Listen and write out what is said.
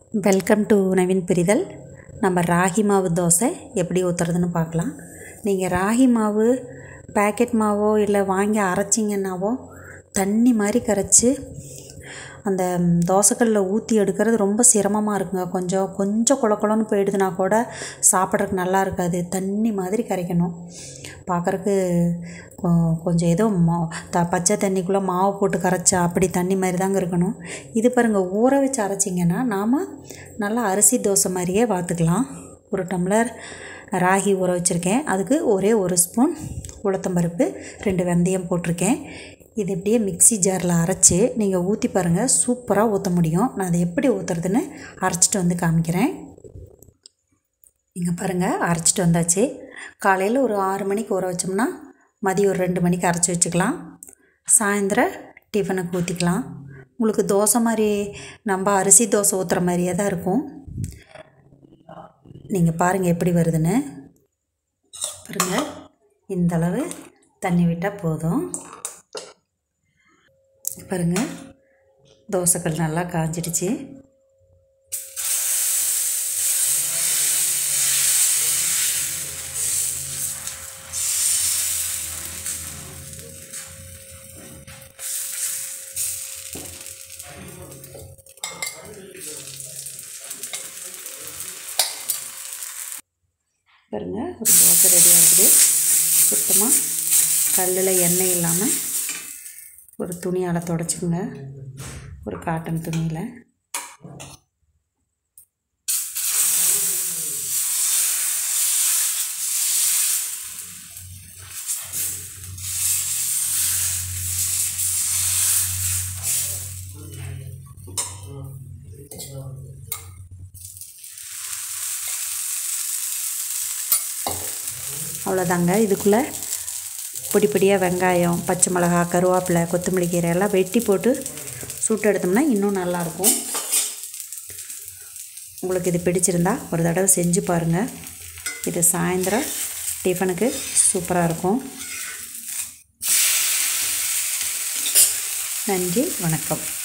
welcome to Naveen பிரிதல் நம்ம ராகி மாவு தோசை எப்படி ஊற்றுறதுன்னு பார்க்கலாம் நீங்கள் ராகி மாவு பேக்கெட் மாவோ இல்லை வாங்கி அரைச்சிங்கன்னாவோ தண்ணி மாதிரி கரைச்சி அந்த தோசைக்கல்லில் ஊற்றி எடுக்கிறது ரொம்ப சிரமமாக இருக்குங்க கொஞ்சம் கொஞ்சம் கொல கொலன்னு போயிடுதுன்னா கூட சாப்பிட்றதுக்கு நல்லா இருக்காது தண்ணி மாதிரி கரைக்கணும் பார்க்குறக்கு கொஞ்சம் ஏதோ மா த பச்சை தண்ணிக்குள்ளே மாவு போட்டு கரைச்சா அப்படி தண்ணி மாதிரி தாங்க இருக்கணும் இது பாருங்கள் ஊற வச்சு அரைச்சிங்கன்னா நாம் நல்லா அரிசி தோசை மாதிரியே பார்த்துக்கலாம் ஒரு டம்ளர் ராகி ஊற வச்சுருக்கேன் அதுக்கு ஒரே ஒரு ஸ்பூன் உளுத்தம்பருப்பு ரெண்டு வெந்தயம் போட்டிருக்கேன் இது இப்படியே மிக்ஸி ஜாரில் அரைச்சி நீங்கள் ஊற்றி பாருங்கள் சூப்பராக ஊற்ற முடியும் நான் அதை எப்படி ஊற்றுறதுன்னு அரைச்சிட்டு வந்து காமிக்கிறேன் இங்கே பாருங்கள் அரைச்சிட்டு வந்தாச்சு காலையில் ஒரு ஆறு மணிக்கு ஊற வச்சோம்னா மதியம் ஒரு ரெண்டு மணிக்கு அரைச்சி வச்சுக்கலாம் சாயந்தரம் டிஃபனுக்கு ஊற்றிக்கலாம் உங்களுக்கு தோசை மாதிரி நம்ம அரிசி தோசை ஊற்றுற மாதிரியே தான் இருக்கும் நீங்கள் பாருங்கள் எப்படி வருதுன்னு பாருங்கள் இந்த அளவு தண்ணி விட்டால் போதும் பாருங்கள் தோசைக்கல் நல்லா காஞ்சிடுச்சு பாருங்கள் ஒரு தோசை ரெடி ஆகுது சுத்தமாக கல்லில் எண்ணெய் இல்லாமல் ஒரு துணியால் தொடச்சிக்கோங்க ஒரு காட்டன் துணியில் அவ்வளோதாங்க இதுக்குள்ளே பொடி பொடியாக வெங்காயம் பச்சை மிளகா கருவேப்பிலை கொத்தமல்லி கீரை எல்லாம் வெட்டி போட்டு சுட்டு எடுத்தோம்னா இன்னும் நல்லாயிருக்கும் உங்களுக்கு இது பிடிச்சிருந்தா ஒரு தடவை செஞ்சு பாருங்கள் இது சாயந்தரம் டிஃபனுக்கு சூப்பராக இருக்கும் நன்றி வணக்கம்